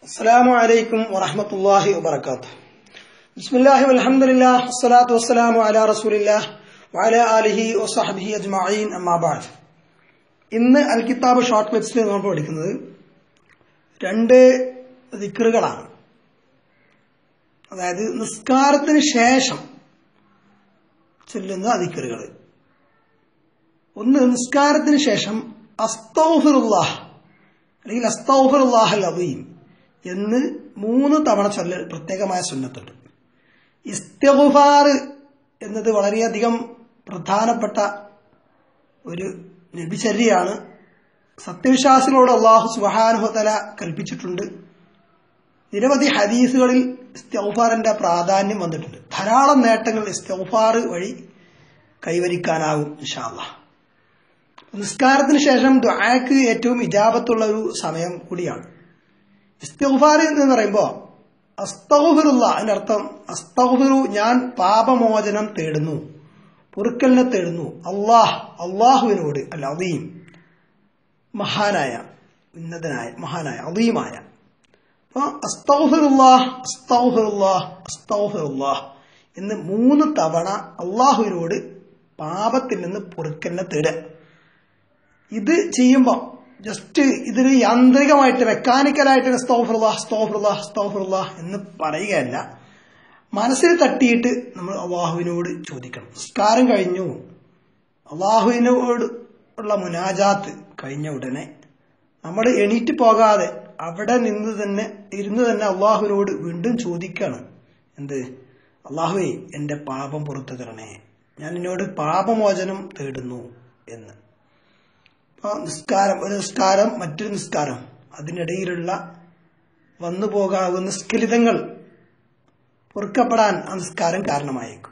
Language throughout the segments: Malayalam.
السلام عليكم ورحمة الله وبركاته بسم الله والحمد لله والصلاة والسلام على رسول الله وعلى آله وصحبه أجمعين أما بعد ഇന്ന് അൽ കിതാബ് ഷോർട്ട് ക്ലിപ്സിൽ നമ്മൾ പഠിക്കുന്നത് രണ്ട് ദിക്കറുകളാണ് അതായത് നിസ്കാരത്തിന് ശേഷം ചൊല്ലുന്ന ദിക്കറുകൾ ഒന്ന് നിസ്കാരത്തിന് ശേഷം അസ്തൗഫിറുല്ലാഹ് അല്ലെങ്കിൽ അസ്തൗഫിറുല്ലാഹ് അലീം എന്ന് മൂന്ന് തവണ ചൊല്ലൽ പ്രത്യേകമായ സുന്നത്തുണ്ട് ഇസ്തഗുഫാർ എന്നത് വളരെയധികം പ്രധാനപ്പെട്ട ഒരു നബിചര്യയാണ് സത്യവിശ്വാസികളോട് അള്ളാഹു സുബാനുഹതല കൽപ്പിച്ചിട്ടുണ്ട് നിരവധി ഹദീസുകളിൽ ഇസ്തൗഫാറിന്റെ പ്രാധാന്യം വന്നിട്ടുണ്ട് ധാരാളം നേട്ടങ്ങൾ ഇസ്തൗഫാർ വഴി കൈവരിക്കാനാകും ഇൻഷാല്ല നിസ്കാരത്തിന് ശേഷം ദ്വാക്ക് ഏറ്റവും ഇജാബത്തുള്ള ഒരു സമയം കൂടിയാണ് ഇസ്തഗ്ഫാർ എന്ന് പറയുമ്പോൾ അസ്തഗ്ഫിറുള്ള അതിന്റെ അർത്ഥം അസ്തഗ്ഫിറു ഞാൻ പാപമോചനം തേടുന്നു പൊറുക്കലിനെ തേടുന്നു അള്ളാഹ് അള്ളാഹുവിനോട് അല്ല അദീം മഹാനായ ഉന്നതനായ മഹാനായ അദീമായ അപ്പോൾ അസ്തഗ്ഫിറുല്ലാഹ് അസ്തഗ്ഫിറുല്ലാഹ് അസ്തഗ്ഫിറുല്ലാഹ് എന്ന് മൂന്ന് തവണ അള്ളാഹുവിനോട് പാപത്തിൽ നിന്ന് പൊറുക്കലിനെ തേടുക ഇത് ചെയ്യുമ്പോൾ ജസ്റ്റ് ഇതൊരു യാന്ത്രികമായിട്ട് മെക്കാനിക്കലായിട്ട് സ്തോഫറുള്ള സ്തോഫറുള്ള സ്തോഫറുള്ള എന്ന് പറയുകയല്ല മനസ്സിൽ തട്ടിയിട്ട് നമ്മൾ അള്ളാഹുവിനോട് ചോദിക്കണം നിസ്കാരം കഴിഞ്ഞു അള്ളാഹുവിനോട് ഉള്ള മുനാജാത്ത് കഴിഞ്ഞ ഉടനെ നമ്മൾ എണീറ്റ് പോകാതെ അവിടെ നിന്ന് തന്നെ ഇരുന്ന് തന്നെ അള്ളാഹുവിനോട് വീണ്ടും ചോദിക്കണം എന്ത് അള്ളാഹുവേ എൻ്റെ പാപം പുറത്തു തരണേ ഞാൻ എന്നോട് പാപമോചനം തേടുന്നു എന്ന് നിസ്കാരം ഒരു നിസ്കാരം മറ്റൊരു നിസ്കാരം അതിനിടയിലുള്ള വന്നു പോകാവുന്ന സ്ഖലിതങ്ങൾ പൊറുക്കപ്പെടാൻ ആ നിസ്കാരം കാരണമായേക്കും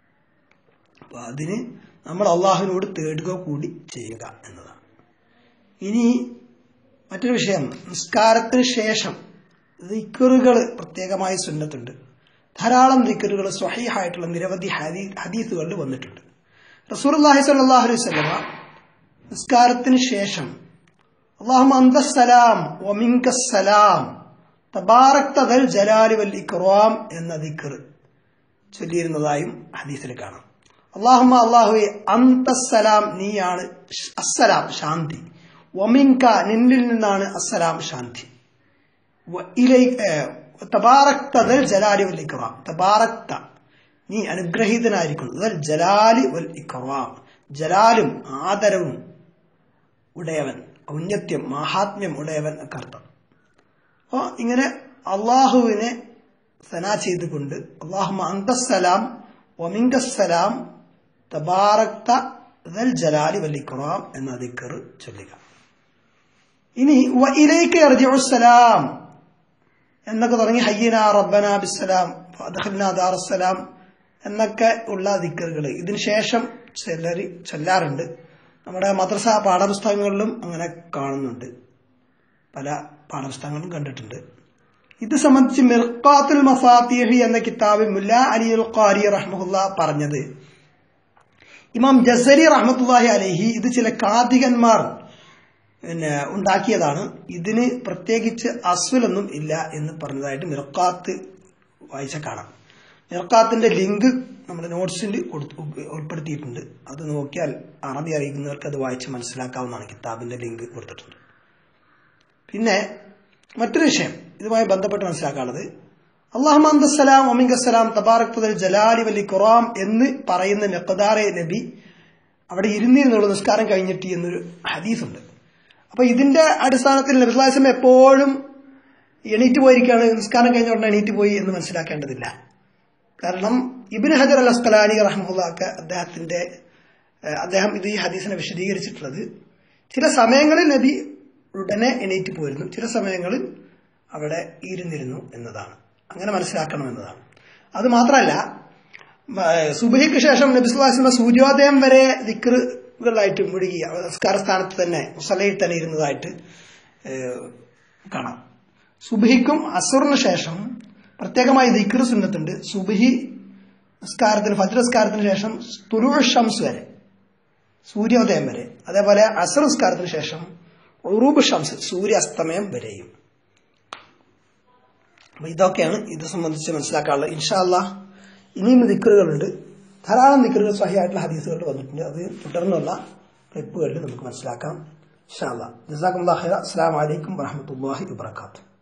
അപ്പൊ അതിന് നമ്മൾ അള്ളാഹുവിനോട് തേടുക കൂടി ചെയ്യുക എന്നതാണ് ഇനി മറ്റൊരു വിഷയം നിസ്കാരത്തിന് ശേഷം ദിക്കറുകൾ പ്രത്യേകമായി സുന്നത്തുണ്ട് ധാരാളം ദിക്കറുകൾ സ്വഹീഹായിട്ടുള്ള നിരവധി ഹദീസുകളിൽ വന്നിട്ടുണ്ട് റസൂർ അള്ളാഹി സല്ലാഹു അലൈഹി സ്വലമ നിസ്കാരത്തിന് ശേഷം അള്ളാഹു അന്തസ്സലാം ഒമിങ്കസ്സലാം തബാറക്തൽ ജലാലി വൽ ഇക്റാം എന്ന ദിക്കർ ചൊല്ലിയിരുന്നതായും ഹദീസിൽ കാണാം അള്ളാഹുമ അള്ളാഹുവെ അന്തസ്സലാം നീയാണ് അസ്സലാം ശാന്തി ഒമിങ്ക നിന്നിൽ നിന്നാണ് അസ്സലാം ശാന്തി തബാറക്തൽ ജലാലി വൽ ഇക്റാം തബാറക്ത നീ അനുഗ്രഹീതനായിരിക്കുന്നു ജലാലി വൽ ഇക്റാം ജലാലും ആദരവും ഉടയവൻ ഔന്നത്യം മാഹാത്മ്യം ഉടയവൻ ഒക്കെ അർത്ഥം അപ്പോൾ ഇങ്ങനെ അള്ളാഹുവിനെ സനാ ചെയ്തുകൊണ്ട് അള്ളാഹു അന്തസ്സലാം ഒമിങ്കസ്സലാം തബാറക്ത ജലാലി വല്ലിക്കുറാം എന്ന ദിക്കർ ചൊല്ലുക ഇനി ഇലേക്ക് അർജിഉസലാം എന്നൊക്കെ തുടങ്ങി ഹയ്യന റബ്ബന ബിസ്സലാം ദാറസ്സലാം എന്നൊക്കെ ഉള്ള ദിക്കറുകൾ ഇതിനു ശേഷം ചിലർ ചൊല്ലാറുണ്ട് നമ്മുടെ മദ്രസ പാഠപുസ്തകങ്ങളിലും അങ്ങനെ കാണുന്നുണ്ട് പല പാഠപുസ്തകങ്ങളും കണ്ടിട്ടുണ്ട് ഇത് സംബന്ധിച്ച് മിർക്കാത്തുൽ മഫാത്തിഹി എന്ന കിതാബിൽ മുല്ല അലി അൽ ഖാരി റഹ്മുല്ല പറഞ്ഞത് ഇമാം ജസരി റഹ്മത്തുല്ലാഹി അലഹി ഇത് ചില കാതികന്മാർ പിന്നെ ഉണ്ടാക്കിയതാണ് ഇതിന് പ്രത്യേകിച്ച് അസ്വലൊന്നും ഇല്ല എന്ന് പറഞ്ഞതായിട്ട് മിർക്കാത്ത് വായിച്ച കാണാം മിർക്കാത്തിന്റെ ലിങ്ക് നമ്മുടെ നോട്ട്സിൽ ഉൾപ്പെടുത്തിയിട്ടുണ്ട് അത് നോക്കിയാൽ അറബി അറിയിക്കുന്നവർക്ക് അത് വായിച്ച് മനസ്സിലാക്കാവുന്നതാണ് കിതാബിന്റെ ലിങ്ക് കൊടുത്തിട്ടുണ്ട് പിന്നെ മറ്റൊരു വിഷയം ഇതുമായി ബന്ധപ്പെട്ട് മനസ്സിലാക്കാനുള്ളത് അള്ളാഹുസലാം ഒമിങ്കസലാം തബാറക്തുൽ ജലാലി വലി ഖുറാം എന്ന് പറയുന്ന നെക്കദാറെ നബി അവിടെ ഇരുന്നിരുന്നുള്ള നിസ്കാരം കഴിഞ്ഞിട്ട് എന്നൊരു ഹദീസുണ്ട് അപ്പൊ ഇതിന്റെ അടിസ്ഥാനത്തിൽ നബിസ്ലാസം എപ്പോഴും എണീറ്റ് പോയിരിക്കുകയാണ് നിസ്കാരം കഴിഞ്ഞ ഉടനെ എണീറ്റ് പോയി എന്ന് മനസ്സിലാക്കേണ്ടതില്ല കാരണം ഇബിൻ ഹജർ അൽ അസ്കലാനി റഹ്മുല്ലാക്ക് അദ്ദേഹത്തിന്റെ അദ്ദേഹം ഇത് ഈ ഹദീസിനെ വിശദീകരിച്ചിട്ടുള്ളത് ചില സമയങ്ങളിൽ നബി ഉടനെ എണീറ്റ് പോയിരുന്നു ചില സമയങ്ങളിൽ അവിടെ ഇരുന്നിരുന്നു എന്നതാണ് അങ്ങനെ മനസ്സിലാക്കണം എന്നതാണ് അത് മാത്രമല്ല സുബഹിക്ക് ശേഷം നബി സുല്ലാസിന്റെ സൂര്യോദയം വരെ ദിക്കറുകളായിട്ട് മുഴുകി നമസ്കാര സ്ഥാനത്ത് തന്നെ മുസലയിൽ തന്നെ ഇരുന്നതായിട്ട് കാണാം സുബഹിക്കും അസുറിന് ശേഷം പ്രത്യേകമായി ദിക്കർ സുന്നത്തുണ്ട് സുബഹി നിസ്കാരത്തിന് ഫജ്രസ്കാരത്തിന് ശേഷം തുലു ഷംസ് വരെ സൂര്യോദയം വരെ അതേപോലെ അസർ നിസ്കാരത്തിന് ശേഷം ഉറൂബ് ഷംസ് സൂര്യാസ്തമയം വരെയും അപ്പൊ ഇതൊക്കെയാണ് ഇത് സംബന്ധിച്ച് മനസ്സിലാക്കാനുള്ളത് ഇൻഷാല്ല ഇനിയും ദിക്കറുകളുണ്ട് ധാരാളം ദിക്കറുകൾ സഹിയായിട്ടുള്ള ഹദീസുകളിൽ വന്നിട്ടുണ്ട് അത് തുടർന്നുള്ള ക്ലിപ്പുകളിൽ നമുക്ക് മനസ്സിലാക്കാം ഇൻഷാല്ല ജസാഖുല്ലാ ഖൈറ അസ്സാം വലൈക്കും വറഹമത്തല്ലാഹി വബർക്കാത്തു